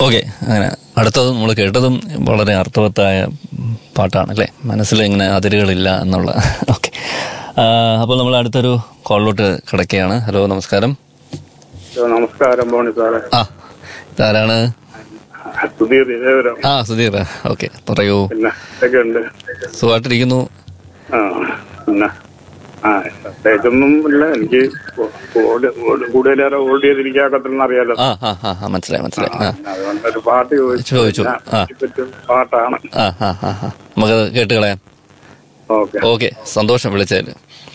Okay അങ്ങനെ അടുത്തത് നമ്മൾ കേട്ടതും വളരെ അർത്ഥവത്തായ പാട്ടാണ് അല്ലേ മനസ്സിൽ ഇങ്ങനെ അതിരുകളില്ല എന്നുള്ള ഓക്കെ അപ്പോൾ നമ്മൾ അടുത്തൊരു കോളിലോട്ട് കിടക്കുകയാണ് ഹലോ നമസ്കാരം ഹലോ, നമസ്കാരം ബോണി സാറേ ആ ഇതാരാണ് സുധീർ ഇതേവരം ആ സുധീർ ഓക്കെ പറയൂ പിന്നെ ഇതൊക്കെ ഉണ്ട് സുഖമായിട്ടിരിക്കുന്നു ആ പിന്നെ ആ പ്രത്യേകിച്ചൊന്നും ഇല്ല എനിക്ക് ഓടി ഓടി- കൂടുതലേറെ ഓടി ചെയ്തിരിക്കാക്കത്തില്ലെന്ന് അറിയാലോ ആ ആ ആ ആ, മനസ്സിലായി മനസ്സിലായി ആ അതുകൊണ്ട് ഒരു പാട്ട് ചോദിച്ചു ചോദിച്ചു. ഞാൻ ആ. പറ്റും പാട്ടാണ് ആ ആ ആ ആ. നമുക്കത് കേട്ട് കളയാം ഓക്കെ ഓക്കെ സന്തോഷം വിളിച്ചതിൽ